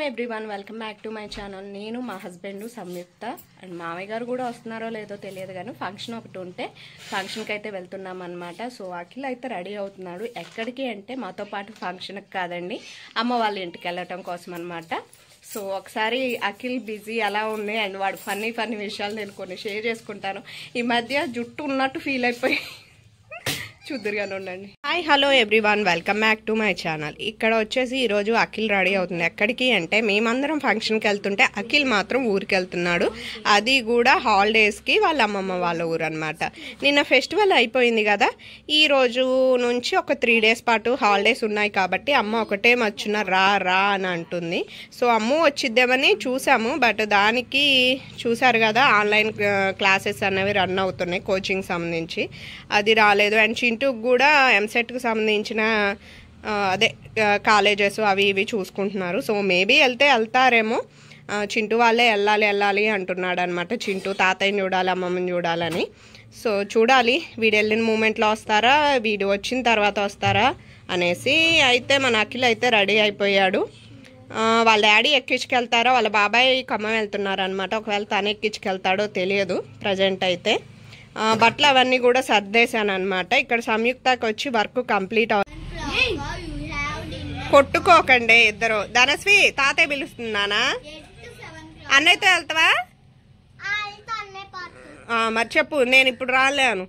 Everyone welcome back to my channel నేను మా husband Samyukta and మామయ్య గారు కూడా వస్తున్నారో లేదో తెలియదు కానీ ఫంక్షన్ ఒకటి ఉంటే ఫంక్షన్కి అయితే వెళ్తున్నాం అనమాట సో అఖిల్ అయితే రెడీ అవుతున్నాడు ఎక్కడికి అంటే మాతో పాటు ఫంక్షన్కి కాదండి అమ్మ వాళ్ళ ఇంటికి వెళ్ళటం కోసం అనమాట సో ఒకసారి అఖిల్ బిజీ ఎలా ఉంది అండ్ వాడు ఫన్నీ ఫన్నీ విషయాలు నేను కొన్ని షేర్ చేసుకుంటాను ఈ మధ్య జుట్టు ఉన్నట్టు ఫీల్ అయిపోయి చూద్దరుగానే ఉండండి hi hello everyone welcome back to my channel ఇక్కడ వచ్చేసి ఈరోజు అఖిల్ రెడీ అవుతుంది ఎక్కడికి అంటే మేమందరం ఫంక్షన్కి వెళ్తుంటే అఖిల్ మాత్రం ఊరికి వెళ్తున్నాడు అది కూడా హాలిడేస్కి వాళ్ళ అమ్మమ్మ వాళ్ళ ఊరు అనమాట నిన్న ఫెస్టివల్ అయిపోయింది కదా ఈ రోజు నుంచి ఒక త్రీ డేస్ పాటు హాలిడేస్ ఉన్నాయి కాబట్టి అమ్మ ఒకటే మచ్చున రా రా అని అంటుంది సో అమ్మ వచ్చిద్దామని చూసాము బట్ దానికి చూసారు కదా ఆన్లైన్ క్లాసెస్ అనేవి రన్ అవుతున్నాయి కోచింగ్ సంబంధించి అది రాలేదు అండ్ చింటూకి కూడా ఎంసెట్కి సంబంధించిన ఆ, అదే కాలేజెస్ అవి ఇవి చూసుకుంటున్నారు సో మేబీ వెళ్తే వెళ్తారేమో ఆ, చింటూ వాళ్ళే వెళ్ళాలి వెళ్ళాలి అంటున్నాడు అనమాట చింటూ తాతయ్యని చూడాలి అమ్మమ్మని చూడాలని సో చూడాలి వీడు వెళ్ళిన మూమెంట్లో వస్తారా వీడు వచ్చిన తర్వాత వస్తారా అనేసి అయితే మన అఖిల్ అయితే రెడీ అయిపోయాడు ఆ, వాళ్ళ డాడీ ఎక్కించుకెళ్తారో వాళ్ళ బాబాయ్ ఖమ్మం వెళ్తున్నారు అనమాట ఒకవేళ తను ఎక్కించుకెళ్తాడో తెలియదు ప్రజెంట్ అయితే ఆ, బట్టలు అవన్నీ కూడా సర్దేశాను అనమాట ఇక్కడ సంయుక్తకి వచ్చి వర్క్ కంప్లీట్ అవ కొట్టుకోకండి ఇద్దరు ధనశ్రీ తాతయ్య పిలుస్తున్నానా అన్నయ్యతో వెళ్తావా ఆ, మరి చెప్పు నేను ఇప్పుడు రాలేను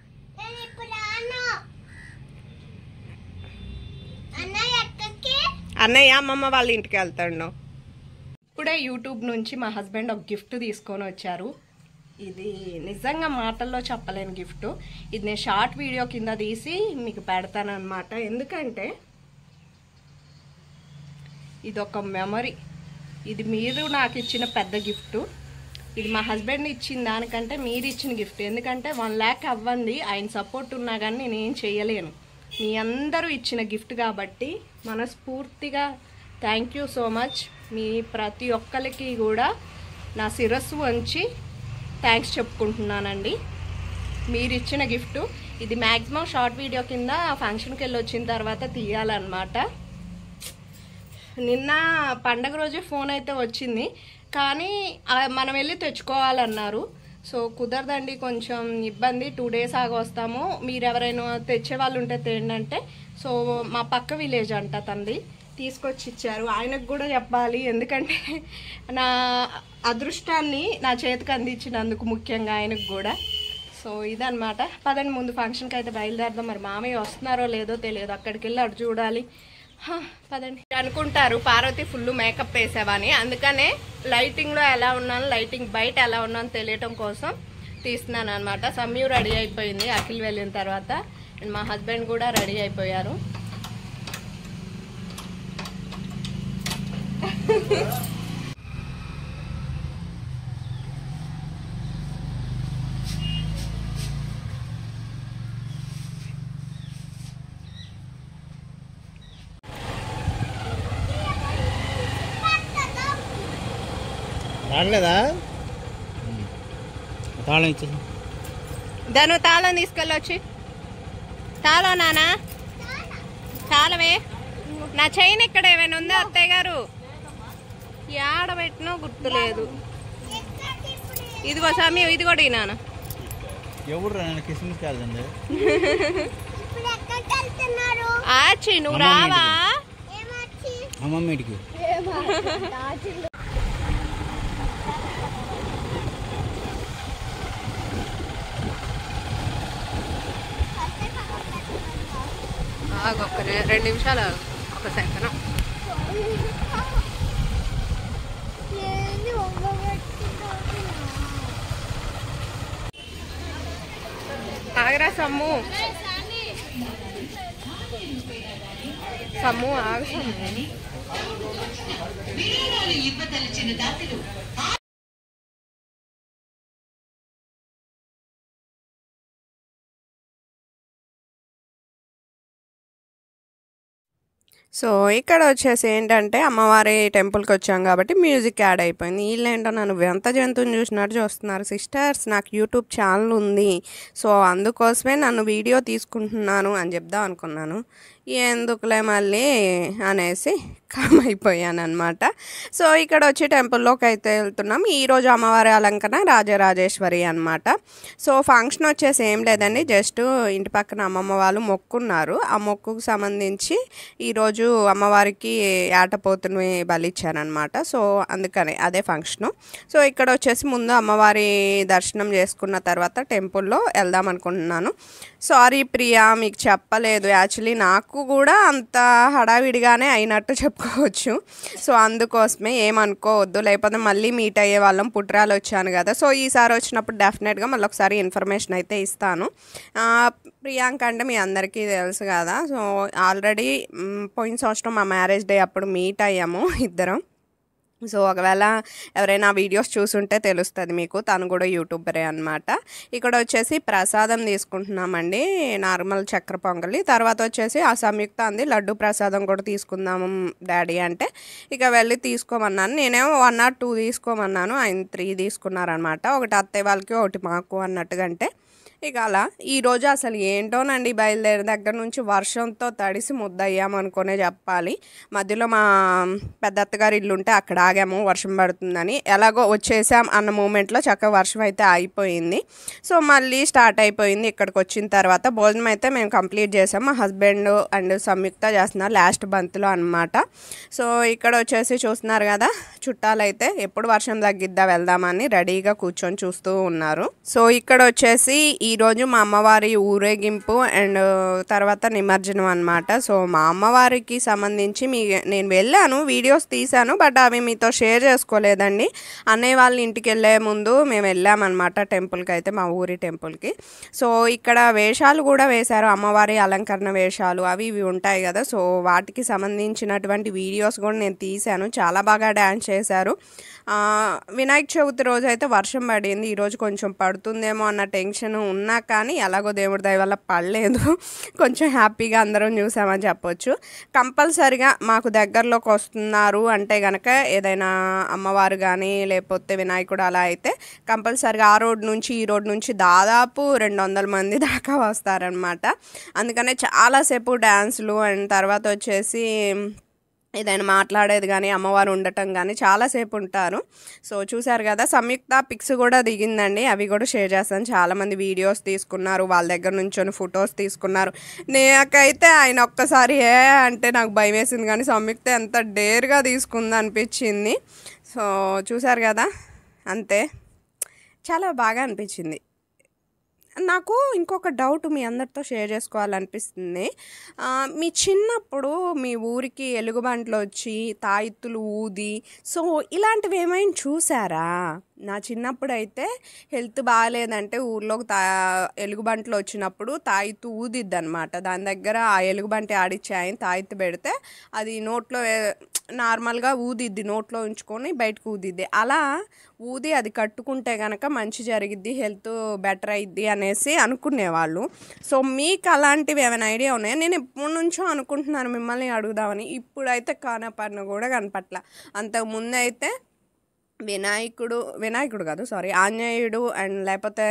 అన్నయ్య అమ్మమ్మ వాళ్ళ ఇంటికి వెళ్తాడు ఇప్పుడే యూట్యూబ్ నుంచి మా హస్బెండ్ ఒక గిఫ్ట్ తీసుకొని వచ్చారు ఇది నిజంగా మాటల్లో చెప్పలేని గిఫ్ట్ ఇది నేను షార్ట్ వీడియో కింద తీసి మీకు పెడతానమాట ఎందుకంటే ఇది ఒక మెమరీ ఇది మీరు నాకు ఇచ్చిన పెద్ద గిఫ్ట్ ఇది మా హస్బెండ్ ఇచ్చిన దానికంటే మీరు ఇచ్చిన గిఫ్ట్ ఎందుకంటే వన్ ల్యాక్ అవ్వంది ఆయన సపోర్ట్ ఉన్నా కానీ నేను ఏం చేయలేను మీ అందరూ ఇచ్చిన గిఫ్ట్ కాబట్టి మనస్ఫూర్తిగా థ్యాంక్ యూ సో మచ్ మీ ప్రతి ఒక్కరికి కూడా నా శిరస్సు వంచి థ్యాంక్స్ చెప్పుకుంటున్నానండి మీరు ఇచ్చిన గిఫ్ట్ ఇది మ్యాక్సిమం షార్ట్ వీడియో కింద ఫంక్షన్కి వెళ్ళి వచ్చిన తర్వాత తీయాలన్నమాట నిన్న పండగ రోజే ఫోన్ అయితే వచ్చింది కానీ ఆ, మనం వెళ్ళి తెచ్చుకోవాలన్నారు సో కుదరదండి కొంచెం ఇబ్బంది టూ డేస్ ఆగి వస్తాము మీరు ఎవరైనా తెచ్చే వాళ్ళు ఉంటే తేండి అంటే సో మా పక్క విలేజ్ అంట తంది తీసుకొచ్చి ఇచ్చారు ఆయనకు కూడా చెప్పాలి ఎందుకంటే నా అదృష్టాన్ని నా చేతికి అందించినందుకు ముఖ్యంగా ఆయనకు కూడా సో ఇదనమాట పదండి ముందు ఫంక్షన్కి అయితే బయలుదేరదాం మరి మామయ్య వస్తున్నారో లేదో తెలియదు అక్కడికి వెళ్ళి అటు చూడాలి హా, పదండి అనుకుంటారు పార్వతి ఫుల్ మేకప్ వేసావని అందుకనే లైటింగ్లో ఎలా ఉన్నాను లైటింగ్ బయట ఎలా ఉన్నాను తెలియటం కోసం తీస్తున్నాను అనమాట సమ్యూ రెడీ అయిపోయింది అఖిల్ వెళ్ళిన తర్వాత అండ్ మా హస్బెండ్ కూడా రెడీ అయిపోయారు రావట్లేదా తాళం ఇచ్చేసి ధను తాళం తీసుకెళ్ళొచ్చి తాళం నానా తాళమే నా చైన్ ఇక్కడ ఏమైనా ఉందా అత్తయ్య గారు ఆడ పెట్టినో గుర్తులేదు ఇదిగో సమయం ఇది కూడా ఈ నాన్న ఎవరు నేను కిస్మిస్ కాదండి ఆచి నువ్వు అమ్మమ్మ రావా అమ్మమ్మ ఇంటికి ఆగు, ఒక్క ని- రెండు నిమిషాలు ఆగు. ఒక సెకండ్ ఆగరా సమ్ము సమ్ము ఆగు సమ్ము సో ఇక్కడ వచ్చేసి ఏంటంటే అమ్మవారి టెంపుల్కి వచ్చాం కాబట్టి మ్యూజిక్ యాడ్ అయిపోయింది వీళ్ళేంటో నన్ను వింత జంతువుని చూసినట్టు చూస్తున్నారు సిస్టర్స్ నాకు యూట్యూబ్ ఛానల్ ఉంది సో అందుకోసమే నన్ను వీడియో తీసుకుంటున్నాను అని చెప్దాం అనుకున్నాను ఎందుకులే మళ్ళీ అనేసి కామ్ అయిపోయాను అనమాట సో ఇక్కడ వచ్చి టెంపుల్లోకి అయితే వెళ్తున్నాం ఈరోజు అమ్మవారి అలంకరణ రాజరాజేశ్వరి అనమాట సో ఫంక్షన్ వచ్చేసి ఏం లేదండి జస్ట్ ఇంటి పక్కన అమ్మమ్మ వాళ్ళు మొక్కున్నారు ఆ మొక్కుకు సంబంధించి ఈరోజు అమ్మవారికి ఏటపోతుని బలిచ్చారనమాట సో అందుకని అదే ఫంక్షను సో ఇక్కడ వచ్చేసి ముందు అమ్మవారి దర్శనం చేసుకున్న తర్వాత టెంపుల్లో వెళ్దాం అనుకుంటున్నాను సారీ ప్రియా మీకు చెప్పలేదు యాక్చువల్లీ నాకు కూడా అంత హడావిడిగానే అయినట్టు చెప్పుకోవచ్చు సో అందుకోసమే ఏమనుకోవద్దు లేకపోతే మళ్ళీ మీట్ అయ్యే వాళ్ళం పుట్రాలు వచ్చాను కదా సో ఈసారి వచ్చినప్పుడు డెఫినెట్గా మళ్ళీ ఒకసారి ఇన్ఫర్మేషన్ అయితే ఇస్తాను ఆ, ప్రియాంక అంటే మీ అందరికీ తెలుసు కదా సో ఆల్రెడీ మ్, పోయిన సంవత్సరం మా మ్యారేజ్ డే అప్పుడు మీట్ అయ్యాము ఇద్దరం సో ఒకవేళ ఎవరైనా వీడియోస్ చూసుంటే తెలుస్తుంది మీకు తను కూడా యూట్యూబరే అనమాట ఇక్కడ వచ్చేసి ప్రసాదం తీసుకుంటున్నామండి నార్మల్ చక్కెర పొంగలి తర్వాత వచ్చేసి ఆ సంయుక్త అంది లడ్డు ప్రసాదం కూడా తీసుకుందాము డాడీ అంటే ఇక వెళ్ళి తీసుకోమన్నాను నేనేమో వన్ ఆర్ టూ తీసుకోమన్నాను ఆయన త్రీ తీసుకున్నారనమాట ఒకటి అత్తయ్య వాళ్ళకి ఒకటి మాకు అన్నట్టుగా అంటే ఇక అలా ఈరోజు అసలు ఏంటోనండి బయలుదేరి దగ్గర నుంచి వర్షంతో తడిసి ముద్దయ్యామనుకునే చెప్పాలి మధ్యలో మా పెద్ద అత్తగారి ఇల్లు ఉంటే అక్కడ ఆగాము వర్షం పడుతుందని ఎలాగో వచ్చేసాం అన్న మూమెంట్లో చక్కగా వర్షం అయితే అయిపోయింది సో మళ్ళీ స్టార్ట్ అయిపోయింది ఇక్కడికి వచ్చిన తర్వాత భోజనం అయితే మేము కంప్లీట్ చేసాం మా హస్బెండ్ అండ్ సంయుక్త చేస్తున్నారు లాస్ట్ బంత్లో అనమాట సో ఇక్కడ వచ్చేసి చూస్తున్నారు కదా చుట్టాలు అయితే ఎప్పుడు వర్షం తగ్గిద్దా వెళ్దామని రెడీగా కూర్చొని చూస్తూ ఉన్నారు సో ఇక్కడ వచ్చేసి ఈరోజు మా అమ్మవారి ఊరేగింపు అండ్ తర్వాత నిమజ్జనం అనమాట సో మా అమ్మవారికి సంబంధించి మీ నేను వెళ్ళాను వీడియోస్ తీశాను బట్ అవి మీతో షేర్ చేసుకోలేదండి అన్నయ్య వాళ్ళ ఇంటికి వెళ్ళే ముందు మేము వెళ్ళామన్నమాట టెంపుల్కి అయితే మా ఊరి టెంపుల్కి సో ఇక్కడ వేషాలు కూడా వేశారు అమ్మవారి అలంకరణ వేషాలు అవి ఇవి ఉంటాయి కదా సో వాటికి సంబంధించినటువంటి వీడియోస్ కూడా నేను తీశాను చాలా బాగా డ్యాన్స్ చేశారు ఆ, వినాయక చవితి రోజు అయితే వర్షం పడింది ఈరోజు కొంచెం పడుతుందేమో అన్న టెన్షన్ ఉన్నా కానీ ఎలాగో దేవుడి దయ వల్ల పడలేదు కొంచెం హ్యాపీగా అందరం చూసామని చెప్పొచ్చు కంపల్సరిగా మాకు దగ్గరలోకి వస్తున్నారు అంటే గనక ఏదైనా అమ్మవారు కానీ లేకపోతే వినాయకుడు అలా అయితే కంపల్సరిగా ఆ రోడ్ నుంచి ఈ రోడ్ నుంచి దాదాపు రెండు వందల మంది దాకా వస్తారనమాట అందుకనే చాలాసేపు డ్యాన్సులు అండ్ తర్వాత వచ్చేసి ఏదైనా మాట్లాడేది కానీ అమ్మవారు ఉండటం కానీ చాలాసేపు ఉంటారు సో చూసారు కదా సంయుక్త పిక్స్ కూడా దిగిందండి అవి కూడా షేర్ చేస్తాను చాలామంది వీడియోస్ తీసుకున్నారు వాళ్ళ దగ్గర నుంచొని ఫొటోస్ తీసుకున్నారు నాకైతే ఆయన ఒక్కసారి ఏ అంటే నాకు భయం వేసింది కానీ సంయుక్త ఎంత డేర్గా తీసుకుంది అనిపించింది సో చూసారు కదా అంతే చాలా బాగా అనిపించింది నాకు ఇంకొక డౌట్ మీ అందరితో షేర్ చేసుకోవాలనిపిస్తుంది ఆ, మీ చిన్నప్పుడు మీ ఊరికి ఎలుగుబంట్లు వచ్చి తాయిత్తులు ఊది సో ఇలాంటివి ఏమైనా చూసారా నా చిన్నప్పుడు అయితే హెల్త్ బాగాలేదంటే ఊర్లోకి తా ఎలుగుబంట్లు వచ్చినప్పుడు తాయిత్తు ఊదిద్ది అనమాట దాని దగ్గర ఆ ఎలుగుబంటి ఆడిచ్చే ఆయన తాయిత్తు పెడితే అది నోట్లో వే- నార్మల్గా ఊదిద్ది నోట్లో ఉంచుకొని బయటకు ఊదిద్ది అలా ఊది అది కట్టుకుంటే కనుక మంచి జరిగిద్ది హెల్త్ బెటర్ అయ్యిద్ది అనేసి అనుకునేవాళ్ళు సో మీకు అలాంటివి ఏమైనా ఐడియా ఉన్నాయా నేను ఎప్పటి నుంచో అనుకుంటున్నాను మిమ్మల్ని అడుగుదామని ఇప్పుడైతే కానపడిన కూడా కనపట్ల అంతకు ముందు అయితే వినాయకుడు వినాయకుడు కాదు సారీ ఆంజనేయుడు అండ్ లేకపోతే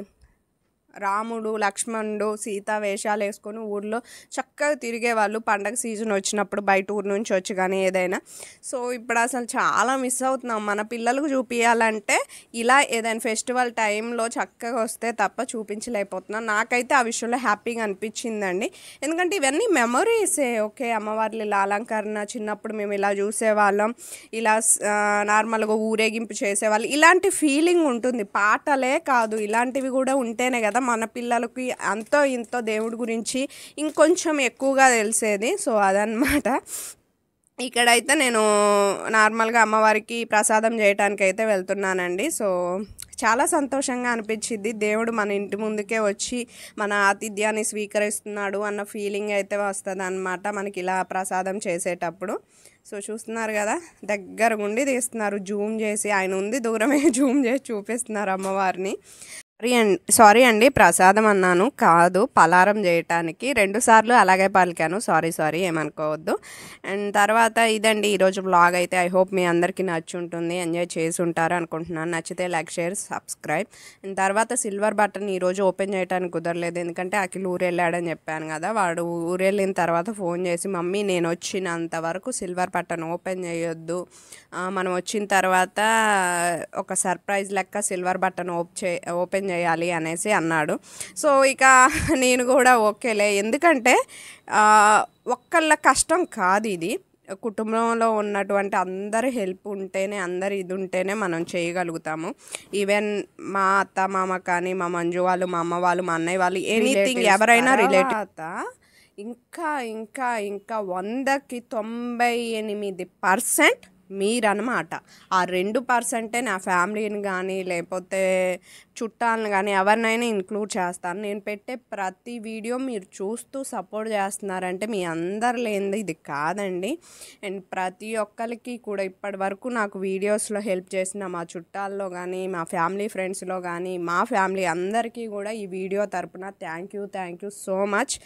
రాముడు లక్ష్మణుడు సీత వేషాలు వేసుకొని ఊర్లో చక్కగా తిరిగేవాళ్ళు పండగ సీజన్ వచ్చినప్పుడు బయట ఊరు నుంచి వచ్చి కానీ ఏదైనా సో ఇప్పుడు అసలు చాలా మిస్ అవుతున్నాం మన పిల్లలకు చూపించాలంటే ఇలా ఏదైనా ఫెస్టివల్ టైంలో చక్కగా వస్తే తప్ప చూపించలేకపోతున్నాం నాకైతే ఆ విషయంలో హ్యాపీగా అనిపించిందండి ఎందుకంటే ఇవన్నీ మెమరీసే ఓకే అమ్మవార్లు ఇలా అలంకరణ చిన్నప్పుడు మేము ఇలా చూసేవాళ్ళం ఇలా ఆ, నార్మల్గా ఊరేగింపు చేసేవాళ్ళు ఇలాంటి ఫీలింగ్ ఉంటుంది పాటలే కాదు ఇలాంటివి కూడా ఉంటేనే కదా మన పిల్లలకి అంతో ఇంతో దేవుడి గురించి ఇంకొంచెం ఎక్కువగా తెలిసేది సో అదనమాట ఇక్కడైతే నేను నార్మల్గా అమ్మవారికి ప్రసాదం చేయడానికి అయితే వెళ్తున్నానండి సో చాలా సంతోషంగా అనిపించింది దేవుడు మన ఇంటి ముందుకే వచ్చి మన ఆతిథ్యాన్ని స్వీకరిస్తున్నాడు అన్న ఫీలింగ్ అయితే వస్తుంది అనమాట మనకి ఇలా ప్రసాదం చేసేటప్పుడు సో చూస్తున్నారు కదా దగ్గర ఉండి తీస్తున్నారు జూమ్ చేసి ఆయన ఉంది దూరమే జూమ్ చేసి చూపిస్తున్నారు అమ్మవారిని సారీ అండి సారీ అండి ప్రసాదం అన్నాను కాదు పలారం చేయటానికి రెండు సార్లు అలాగే పలికాను సారీ సారీ ఏమనుకోవద్దు అండ్ తర్వాత ఇదండి ఈరోజు బ్లాగ్ అయితే ఐ హోప్ మీ అందరికీ నచ్చి ఉంటుంది ఎంజాయ్ చేసి ఉంటారు అనుకుంటున్నాను నచ్చితే లైక్ షేర్ సబ్స్క్రైబ్ అండ్ తర్వాత సిల్వర్ బటన్ ఈరోజు ఓపెన్ చేయడానికి కుదరలేదు ఎందుకంటే అఖిల్ ఊరు వెళ్ళాడని చెప్పాను కదా వాడు ఊరు వెళ్ళిన తర్వాత ఫోన్ చేసి మమ్మీ నేను వచ్చినంత వరకు సిల్వర్ బటన్ ఓపెన్ చేయొద్దు ఆ, మనం వచ్చిన తర్వాత ఒక సర్ప్రైజ్ లెక్క సిల్వర్ బటన్ ఓప్ చే ఓపెన్ చేయాలి అనేసి అన్నాడు సో ఇక నేను కూడా ఓకేలే ఎందుకంటే ఆ, ఒక్కళ్ళ కష్టం కాదు ఇది కుటుంబంలో ఉన్నటువంటి అందరి హెల్ప్ ఉంటేనే అందరి ఇది ఉంటేనే మనం చేయగలుగుతాము ఈవెన్ మా అత్త మామ కానీ మా మంజు వాళ్ళు మా అమ్మ వాళ్ళు మా అన్నయ్య వాళ్ళు ఎనీథింగ్ ఎవరైనా రిలేటివ్ ఇంకా ఇంకా ఇంకా వందకి తొంభై ఎనిమిది పర్సెంట్ మీరన్నమాట ఆ రెండు పర్సెంటే నా ఫ్యామిలీని కానీ లేకపోతే చుట్టాలను కానీ ఎవరినైనా ఇంక్లూడ్ చేస్తాను నేను పెట్టే ప్రతి వీడియో మీరు చూస్తూ సపోర్ట్ చేస్తున్నారంటే మీ అందరు లేనిది ఇది కాదండి అండ్ ప్రతి ఒక్కరికి కూడా ఇప్పటి వరకు నాకు వీడియోస్లో హెల్ప్ చేసిన మా చుట్టాల్లో కానీ మా ఫ్యామిలీ ఫ్రెండ్స్లో కానీ మా ఫ్యామిలీ అందరికీ కూడా ఈ వీడియో తరపున thank you thank you so much